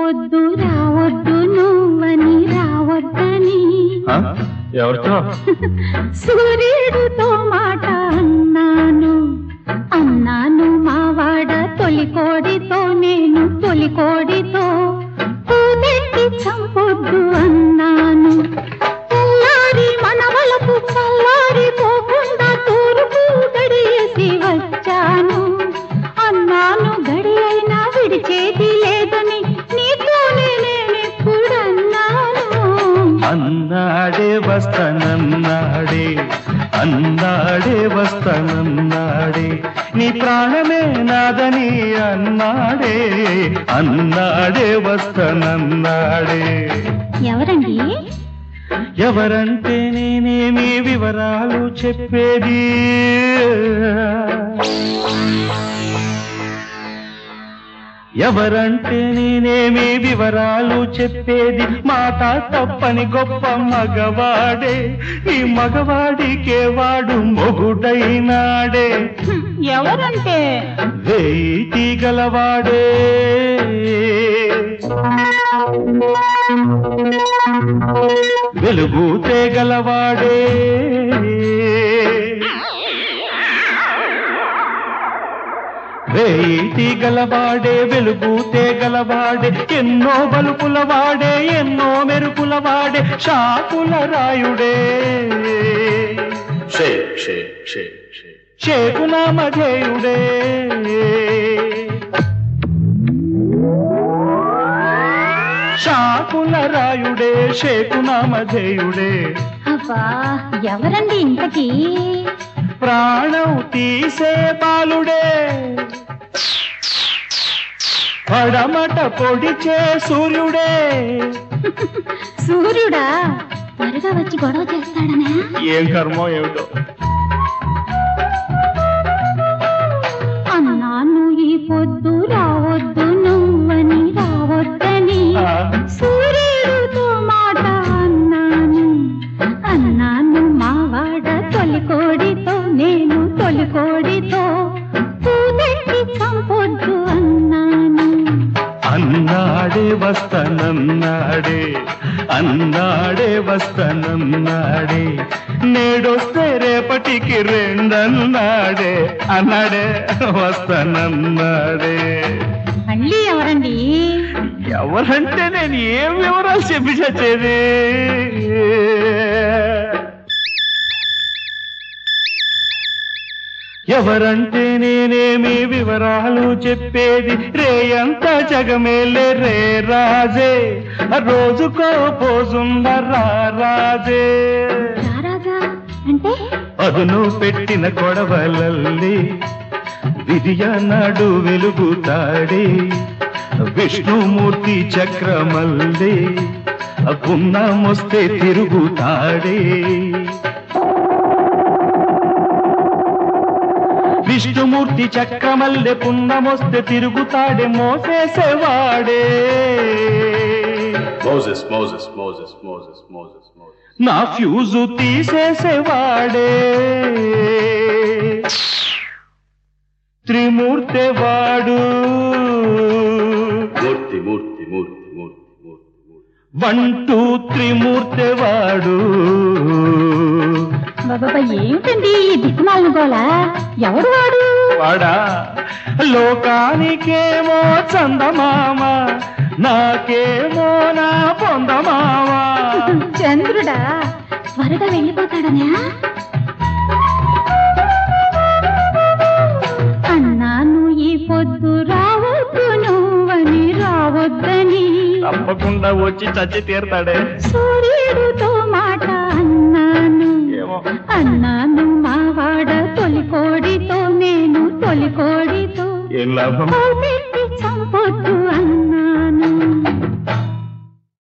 పొద్దు రావద్దు నువ్వని రావద్దని ఆ? ఎవరితో సూర్యుడితో మాట అన్నాను అన్నాను మావాడ తొలి కోడితో నేను తొలి కోడితో పూనెట్టి చంపొద్దు అన్నాను తెల్లారి మనవలకు చల్లారి పోకుండా తూర్పు గడియేసి వచ్చాను అన్నాను గడి అయినా విడిచేది లేదని నీతోనే నేనెప్పుడన్నాను అన్నాడే వస్తానన్నాడే అన్నాడే వస్తానన్నాడే నీ ప్రాణమే నాదని అన్నాడే అన్నాడే వస్తానన్నాడే ఎవరండి ఎవరంటే నేనేమి వివరాలు చెప్పేది ఎవరంటే నేనేమి వివరాలు చెప్పేది మాట తప్పని గొప్ప మగవాడే ఈ మగవాడికే వాడు మొగుడైనాడే ఎవరంటే వేయి తీగలవాడే వెలుగు తేగలవాడే వేయి తీగలవాడే వెలుగు తేగలవాడే ఎన్నో బలుపుల వాడే ఎన్నో మెరుపుల వాడే షాకుల రాయుడే షే షే షే షే చేకునామధేయుడే షాకుల రాయుడే షేకునామధేయుడే అబ్బా ఎవరండి ఇంతకీ ప్రాణం తీసే బాలుడే పడమట పొడిచే సూర్యుడే సూర్యుడా త్వరగా వచ్చి గొడవ చేస్తాడనా ఏం కర్మో ఏమిటో అన్నాను ఈ పొద్దు రావద్దు నువ్వని రావద్దని ఆ. సూర్యుడితో మాట అన్నాను అన్నాను మావాడ తొలి కోడితో నేను తొలి కోడితో పూదెట్టి చంపొద్దు అన్నాను అన్నాడే వస్తానన్నాడే అన్నాడే వస్తానన్నాడే నేడొస్తే రేపటికి రెండన్నాడే అన్నాడే వస్తానన్నాడే మళ్ళీ ఎవరండి ఎవరంటే నేను ఏం వివరాలు చెప్పి చచ్చేది ఎవరంటే నేనేమి వివరాలు చెప్పేది రేయంత జగమేలే రే రాజే రోజుకో పోసుందరా రాజే రారాజా అంటే అదును పెట్టిన కొడవలల్లి విధియ నాడు వెలుగుతాడే విష్ణుమూర్తి చక్రమల్లి పున్నమొస్తే తిరుగుతాడే విష్ణుమూర్తి చక్రమల్లె పున్నమొస్తే తిరుగుతాడే మోసేసేవాడే Moses Moses Moses Moses Moses Moses నా ఫ్యూజు తీసేసేవాడే త్రిమూర్తి వాడు మూర్తి మూర్తి మూర్తి మూర్తి మూర్తి మూర్తి వన్ టూ త్రిమూర్తి వాడు బాబా ఏమిటండి ఈ దిక్కుమాలను గోల ఎవడు వాడు వాడా లోకానికేమో చందమామ నాకేమో నా పొందమామ చంద్రుడా త్వరగా వెళ్ళిపోతాడనా అన్నాను ఈ పొద్దు రావద్దు నువ్వని రావద్దని తప్పకుండా వచ్చి చచ్చి తీరతాడే సూర్యుడితో మాట అన్నాను ఏమో అన్నాను మావాడ తొలి కోడితో నేను తొలి కోడితో ఏం లాభం పూత